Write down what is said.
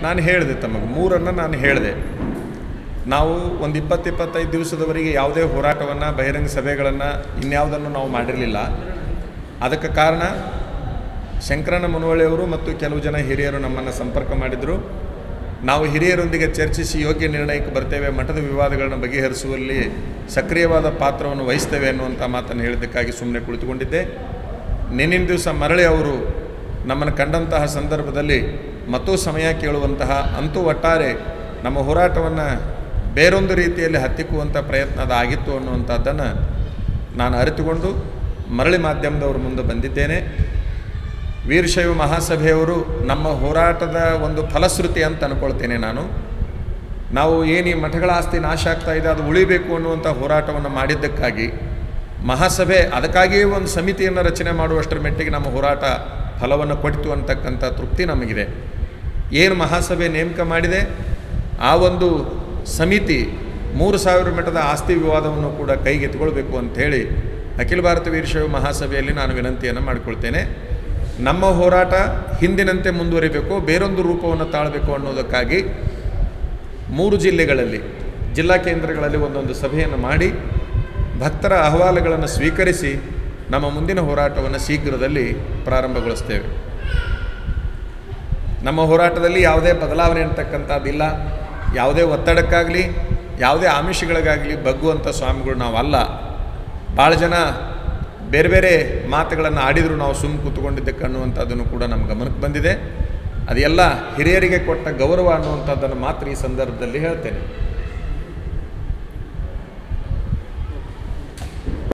ನಾನು ಹೇಳಿದೆ ತಮಗೆ ಮೂರನ್ನು ನಾನು ಹೇಳಿದೆ ನಾವು ಒಂದು ಇಪ್ಪತ್ತು ಇಪ್ಪತ್ತೈದು ದಿವಸದವರೆಗೆ ಯಾವುದೇ ಹೋರಾಟವನ್ನು ಬಹಿರಂಗ ಸಭೆಗಳನ್ನು ಇನ್ಯಾವುದನ್ನು ನಾವು ಮಾಡಿರಲಿಲ್ಲ ಅದಕ್ಕೆ ಕಾರಣ ಶಂಕರಣ್ಣ ಮುನವಳ್ಳಿಯವರು ಮತ್ತು ಕೆಲವು ಜನ ಹಿರಿಯರು ನಮ್ಮನ್ನು ಸಂಪರ್ಕ ಮಾಡಿದರು ನಾವು ಹಿರಿಯರೊಂದಿಗೆ ಚರ್ಚಿಸಿ ಯೋಗ್ಯ ನಿರ್ಣಯಕ್ಕೆ ಬರ್ತೇವೆ ಮಠದ ವಿವಾದಗಳನ್ನು ಬಗೆಹರಿಸುವಲ್ಲಿ ಸಕ್ರಿಯವಾದ ಪಾತ್ರವನ್ನು ವಹಿಸ್ತೇವೆ ಅನ್ನುವಂಥ ಮಾತನ್ನು ಹೇಳಿದ್ದಕ್ಕಾಗಿ ಸುಮ್ಮನೆ ಕುಳಿತುಕೊಂಡಿದ್ದೆ ನಿನ್ನಿನ ದಿವಸ ಮರಳಿ ಅವರು ನಮ್ಮನ್ನು ಕಂಡಂತಹ ಸಂದರ್ಭದಲ್ಲಿ ಮತ್ತೂ ಸಮಯ ಕೇಳುವಂತಹ ಅಂತೂ ಒಟ್ಟಾರೆ ನಮ್ಮ ಹೋರಾಟವನ್ನು ಬೇರೊಂದು ರೀತಿಯಲ್ಲಿ ಹತ್ತಿಕ್ಕುವಂಥ ಪ್ರಯತ್ನ ಅದಾಗಿತ್ತು ಅನ್ನುವಂಥದ್ದನ್ನು ನಾನು ಅರಿತುಕೊಂಡು ಮರಳಿ ಮಾಧ್ಯಮದವ್ರ ಮುಂದೆ ಬಂದಿದ್ದೇನೆ ವೀರಶೈವ ಮಹಾಸಭೆಯವರು ನಮ್ಮ ಹೋರಾಟದ ಒಂದು ಫಲಶ್ರುತಿ ಅಂತ ಅನ್ಕೊಳ್ತೇನೆ ನಾನು ನಾವು ಏನು ಈ ಮಠಗಳ ಆಸ್ತಿ ನಾಶ ಆಗ್ತಾ ಇದೆ ಅದು ಉಳಿಬೇಕು ಅನ್ನುವಂಥ ಹೋರಾಟವನ್ನು ಮಾಡಿದ್ದಕ್ಕಾಗಿ ಮಹಾಸಭೆ ಅದಕ್ಕಾಗಿಯೇ ಒಂದು ಸಮಿತಿಯನ್ನು ರಚನೆ ಮಾಡುವಷ್ಟರ ಮಟ್ಟಿಗೆ ನಮ್ಮ ಹೋರಾಟ ಫಲವನ್ನು ಕೊಟ್ಟಿತು ಅಂತಕ್ಕಂಥ ತೃಪ್ತಿ ನಮಗಿದೆ ಏನು ಮಹಾಸಭೆ ನೇಮಕ ಮಾಡಿದೆ ಆ ಒಂದು ಸಮಿತಿ ಮೂರು ಸಾವಿರ ಮಟ್ಟದ ಆಸ್ತಿ ವಿವಾದವನ್ನು ಕೂಡ ಕೈಗೆತ್ತಿಕೊಳ್ಬೇಕು ಅಂಥೇಳಿ ಅಖಿಲ ಭಾರತ ವೀರಶೈವ ಮಹಾಸಭೆಯಲ್ಲಿ ನಾನು ವಿನಂತಿಯನ್ನು ಮಾಡಿಕೊಳ್ತೇನೆ ನಮ್ಮ ಹೋರಾಟ ಹಿಂದಿನಂತೆ ಮುಂದುವರಿಬೇಕು ಬೇರೊಂದು ರೂಪವನ್ನು ತಾಳಬೇಕು ಅನ್ನೋದಕ್ಕಾಗಿ ಮೂರು ಜಿಲ್ಲೆಗಳಲ್ಲಿ ಜಿಲ್ಲಾ ಕೇಂದ್ರಗಳಲ್ಲಿ ಒಂದೊಂದು ಸಭೆಯನ್ನು ಮಾಡಿ ಭಕ್ತರ ಅಹವಾಲುಗಳನ್ನು ಸ್ವೀಕರಿಸಿ ನಮ್ಮ ಮುಂದಿನ ಹೋರಾಟವನ್ನು ಶೀಘ್ರದಲ್ಲಿ ಪ್ರಾರಂಭಗೊಳಿಸ್ತೇವೆ ನಮ್ಮ ಹೋರಾಟದಲ್ಲಿ ಯಾವುದೇ ಬದಲಾವಣೆ ಅಂತಕ್ಕಂಥದ್ದಿಲ್ಲ ಯಾವುದೇ ಒತ್ತಡಕ್ಕಾಗಲಿ ಯಾವುದೇ ಆಮಿಷಗಳಿಗಾಗಲಿ ಬಗ್ಗುವಂಥ ಸ್ವಾಮಿಗಳು ನಾವು ಅಲ್ಲ ಭಾಳ ಜನ ಬೇರೆ ಬೇರೆ ಮಾತುಗಳನ್ನು ಆಡಿದರೂ ನಾವು ಸುಮ್ಮ ಕೂತ್ಕೊಂಡಿದ್ದಕ್ಕೆ ಅನ್ನುವಂಥದ್ದನ್ನು ಕೂಡ ನಮ್ಮ ಗಮನಕ್ಕೆ ಬಂದಿದೆ ಅದೆಲ್ಲ ಹಿರಿಯರಿಗೆ ಕೊಟ್ಟ ಗೌರವ ಅನ್ನುವಂಥದ್ದನ್ನು ಮಾತ್ರ ಈ ಸಂದರ್ಭದಲ್ಲಿ ಹೇಳ್ತೇನೆ